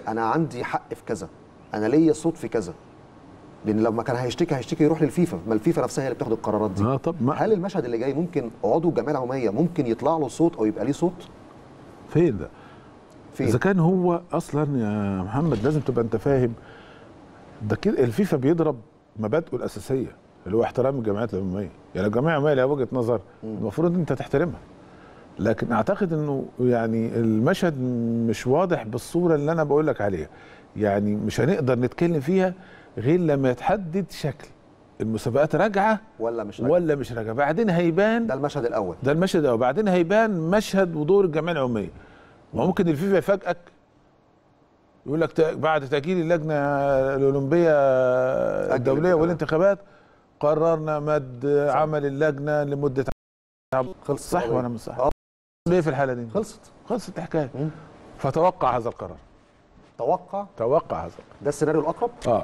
انا عندي حق في كذا انا ليا صوت في كذا لان لما كان هيشتكي هيشتكي يروح للفيفا ما الفيفا نفسها هي اللي بتاخد القرارات دي اه طب ما هل المشهد اللي جاي ممكن عضو الجمعيه العموميه ممكن يطلع له صوت او يبقى ليه صوت فين ده؟ فين اذا كان هو اصلا يا محمد لازم تبقى انت فاهم ده كده الفيفا بيضرب مبادئه الاساسيه اللي هو احترام الجمعيات العموميه يعني الجمعيه العموميه لها وجهه نظر المفروض انت تحترمها لكن اعتقد انه يعني المشهد مش واضح بالصوره اللي انا بقول لك عليها يعني مش هنقدر نتكلم فيها غير لما يتحدد شكل المسابقات راجعه ولا مش راجع؟ ولا مش راجعه بعدين هيبان ده المشهد الاول ده المشهد ده وبعدين هيبان مشهد ودور الجمعيه العموميه ما ممكن الفيفا يفاجئك يقول لك تا- بعد تاجيل اللجنه الاولمبيه الدوليه الانتخابات. والانتخابات قررنا مد عمل اللجنه لمده عام. خلصت صح القضية. ولا مش صح؟ آه. ايه في الحاله دي؟ خلصت خلصت الحكايه مم. فتوقع هذا القرار توقع توقع هذا القرار. ده السيناريو الاقرب اه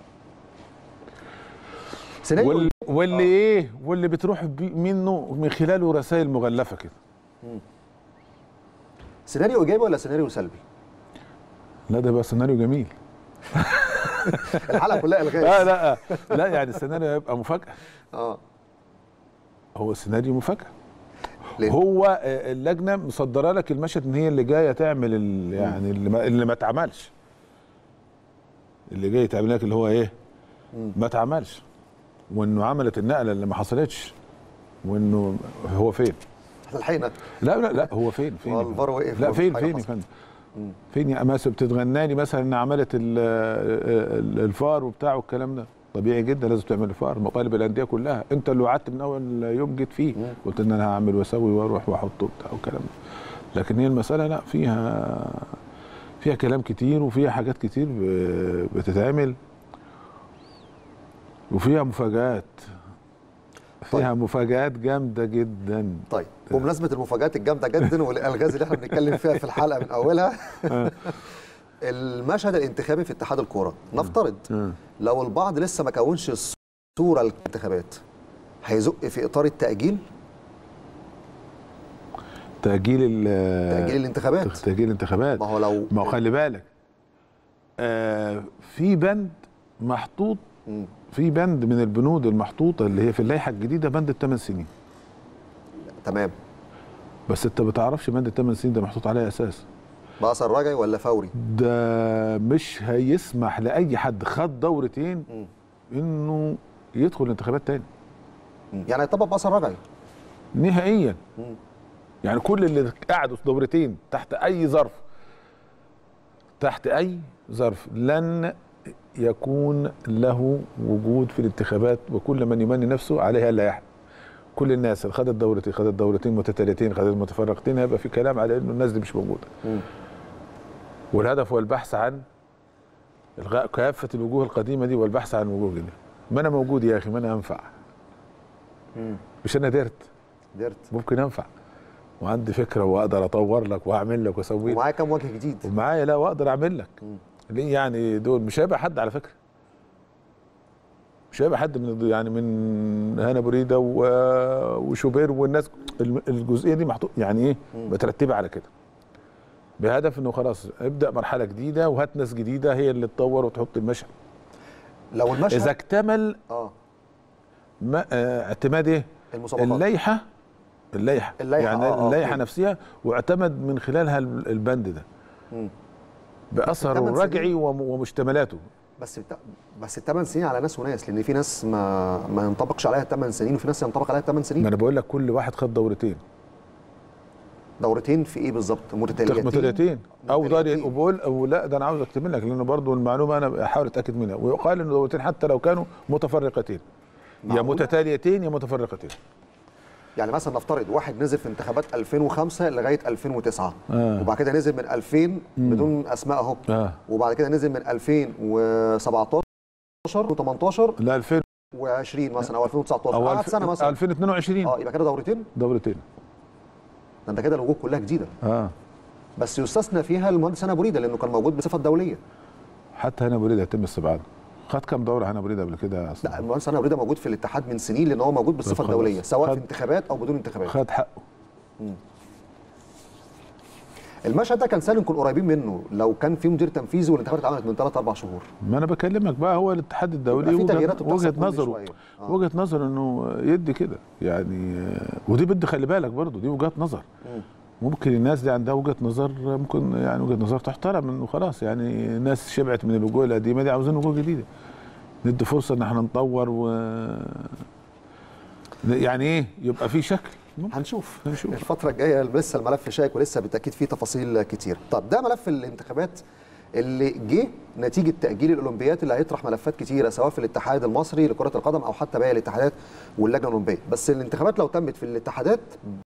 سيناريو واللي, واللي ايه واللي بتروح بي- منه من خلاله رسائل مغلفه كده سيناريو ايجابي ولا سيناريو سلبي لا ده بقى سيناريو جميل الحلقه كلها الغاز لا لا لا يعني السيناريو هيبقى مفاجاه اه هو السيناريو مفاجاه ليه؟ هو آه، اللجنه مصدره لك المشهد ان هي اللي جايه تعمل ال- يعني اللي ما, اللي ما اتعملش اللي جاي تعمل لك اللي هو ايه ما اتعملش وانه عملت النقله اللي ما حصلتش وانه هو فين احنا لحقنا لا لا لا هو فين فين هو يا فندم؟ الفار وقف لا ومفيش فين حاجة فين يا حصلت. فندم فين يا اماسه بتتغنى لي مثلا ان عملت ال- ال- الفار وبتاع والكلام ده طبيعي جدا لازم تعمل الفار مطالب الانديه كلها انت اللي وعدت من اول يوم جيت فيه قلت ان انا هعمل واسوي واروح واحط وبتاع والكلام ده لكن هي المساله لا فيها فيها كلام كتير وفيها حاجات كتير ب- بتتعمل وفيها مفاجآت فيها مفاجآت جامده جدا طيب بمناسبه المفاجات الجامده جدا والالغاز اللي احنا بنتكلم فيها في الحلقه من اولها المشهد الانتخابي في اتحاد الكوره نفترض لو البعض لسه ما كونش الصوره الانتخابات هيزق في اطار التاجيل تأجيل ال- تاجيل الانتخابات تأجيل الانتخابات ما هو لو ما هو خلي بالك آه في بند محطوط مم. في بند من البنود المحطوطه اللي هي في اللائحه الجديده بند الثمان سنين تمام بس انت ما بتعرفش بند الثمان سنين ده محطوط عليه اساس باثر رجعي ولا فوري ده مش هيسمح لاي حد خد دورتين مم. انه يدخل انتخابات تاني مم. يعني هيطبق باثر رجعي نهائيا مم. يعني كل اللي قعدوا في دورتين تحت اي ظرف تحت اي ظرف لن يكون له وجود في الانتخابات وكل من يمني نفسه عليها اللائحه كل الناس اللي خدت دورتين خدت دورتين متتاليتين خدت متفرقتين هيبقى في كلام على انه الناس دي مش موجوده مم. والهدف هو البحث عن الغاء كافه الوجوه القديمه دي والبحث عن وجوه جديده ما انا موجود يا اخي ما انا انفع مم. مش انا قدرت قدرت ممكن انفع وعندي فكره واقدر اطور لك واعمل لك واسوي لك ومعايا كام وجه جديد ومعايا لا واقدر اعمل لك مم. ليه يعني دول مش هيبقى حد على فكره مش هيبقى حد من يعني من هنا بريده و- وشوبير والناس الم- الجزئيه دي محطوط يعني ايه مترتبه على كده بهدف انه خلاص ابدا مرحله جديده وهات ناس جديده هي اللي تطور وتحط المشهد لو المشهد اذا اكتمل اه ما اه اعتماد ايه المسابقات اللائحه اللائحه اللائحة، يعني آه، آه، اللائحه فهمت. نفسها واعتمد من خلالها ال- البند ده مم. باثره الثمان الرجعي سنين- وم- ومشتملاته بس الت... بس الثمان سنين على ناس وناس لان في ناس ما ما ينطبقش عليها الثمان سنين وفي ناس ينطبق عليها الثمان ما سنين انا بقول لك كل واحد خد دورتين دورتين في ايه بالظبط متتاليتين متتاليتين او دار متتاليتين. وبقول او لا ده انا عاوز اكتب لك لان برضو المعلومه انا بحاول اتاكد منها ويقال ان دورتين حتى لو كانوا متفرقتين يا معقولة؟ متتاليتين يا متفرقتين يعني مثلا نفترض واحد نزل في انتخابات 2005 لغايه 2009 آه. وبعد كده نزل من 2000 بدون اسماء اهو اه وبعد كده نزل من 2017 و18 لا 2000 و20 مثلا او 2019 او قعد 2000 سنه مثلا 2022 اه يبقى كده دورتين دورتين ده انت كده الوجوه كلها جديده اه بس يستثنى فيها المهندس هنا ابو ريده لانه كان موجود بصفه دوليه حتى هنا بريده يتم استبعاده خد كام دوره هنا بريده قبل كده لا اصلا المهندس هنا ابو ريده موجود في الاتحاد من سنين لان هو موجود بالصفه خلاص. الدوليه سواء خد- في انتخابات او بدون انتخابات خد حقه المشهد ده كان سهل نكون قريبين منه لو كان في مدير تنفيذي والانتخابات اتعملت من 3 4 شهور ما انا بكلمك بقى هو الاتحاد الدولي يبقى في وجهة- تغييرات بتحصل وجهه كل نظره شوية. آه. وجهه نظر انه يدي كده يعني آه، ودي بدي خلي بالك برضه دي وجهات نظر مم. ممكن الناس دي عندها وجهه نظر ممكن يعني وجهه نظر تحترم انه خلاص يعني الناس شبعت من الوجوه القديمه دي عاوزين وجوه جديده ندي فرصه ان احنا نطور و يعني ايه يبقى في شكل ممكن. هنشوف هنشوف. الفترة الجاية لسه الملف شائك ولسه بالتأكيد فيه تفاصيل كتير طب ده ملف الانتخابات اللي جه نتيجة تأجيل الأولمبيات اللي هيطرح ملفات كتيرة سواء في الاتحاد المصري لكرة القدم أو حتى باقي الاتحادات واللجنة الأولمبية بس الانتخابات لو تمت في الاتحادات